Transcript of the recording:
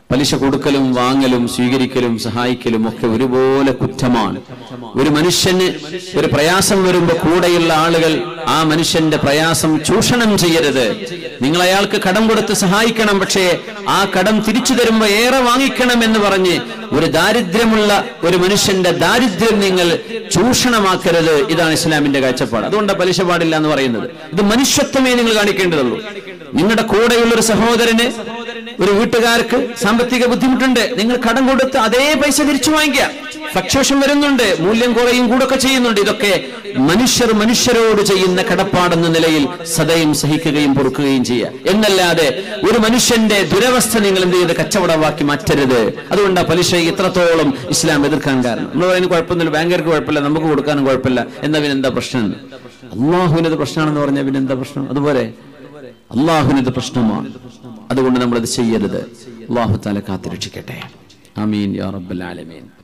പലിശ കൊടുക്കലും വാങ്ങലും സ്വീകരിക്കലും സഹായിക്കലും ഒക്കെ ഒരുപോലെ കുറ്റമാണ് ഒരു മനുഷ്യന് ഒരു പ്രയാസം വരുമ്പോ കൂടെയുള്ള ആളുകൾ ആ മനുഷ്യന്റെ പ്രയാസം ചൂഷണം ചെയ്യരുത് നിങ്ങൾ അയാൾക്ക് കടം കൊടുത്ത് സഹായിക്കണം പക്ഷേ ആ കടം തിരിച്ചു തരുമ്പോ ഏറെ വാങ്ങിക്കണം എന്ന് പറഞ്ഞ് ഒരു ദാരിദ്ര്യമുള്ള ഒരു മനുഷ്യന്റെ ദാരിദ്ര്യം നിങ്ങൾ ചൂഷണമാക്കരുത് ഇതാണ് ഇസ്ലാമിന്റെ കാഴ്ചപ്പാട് അതുകൊണ്ടാണ് പലിശ പാടില്ല എന്ന് പറയുന്നത് ഇത് മനുഷ്യത്വമേ നിങ്ങൾ കാണിക്കേണ്ടതുള്ളൂ നിങ്ങളുടെ കൂടെയുള്ള ഒരു സഹോദരന് ഒരു വീട്ടുകാർക്ക് സാമ്പത്തിക ബുദ്ധിമുട്ടുണ്ട് നിങ്ങൾ കടം കൊടുത്ത് അതേ പൈസ തിരിച്ചു വാങ്ങിക്കുക ഫ്ലക്ച്വേഷൻ വരുന്നുണ്ട് മൂല്യം കുറയും കൂടൊക്കെ ചെയ്യുന്നുണ്ട് ഇതൊക്കെ മനുഷ്യർ മനുഷ്യരോട് ചെയ്യുന്ന കടപ്പാടെന്ന നിലയിൽ സദയം സഹിക്കുകയും പൊറുക്കുകയും ചെയ്യുക എന്നല്ലാതെ ഒരു മനുഷ്യന്റെ ദുരവസ്ഥ നിങ്ങൾ എന്ത് ചെയ്ത് കച്ചവടമാക്കി മാറ്റരുത് അതുകൊണ്ടാണ് പലിശ ഇത്രത്തോളം ഇസ്ലാം എതിർക്കാൻ കാരണം നമ്മൾ പറയുന്നത് കുഴപ്പമൊന്നുമില്ല ബാങ്കുകാർക്ക് കുഴപ്പമില്ല നമുക്ക് കൊടുക്കാനും കുഴപ്പമില്ല എന്നാ പിന്നെന്താ പ്രശ്നം അള്ളാഹുവിനത് പ്രശ്നമാണെന്ന് പറഞ്ഞാൽ പിന്നെന്താ പ്രശ്നം അതുപോലെ അള്ളാഹുവിനത് പ്രശ്നമാണ് അതുകൊണ്ട് നമ്മളത് ചെയ്യരുത് അള്ളാഹു താല കാത്തിരക്ഷിക്കട്ടെ ആമീൻ യാ റബ്ബൽ ആലമീൻ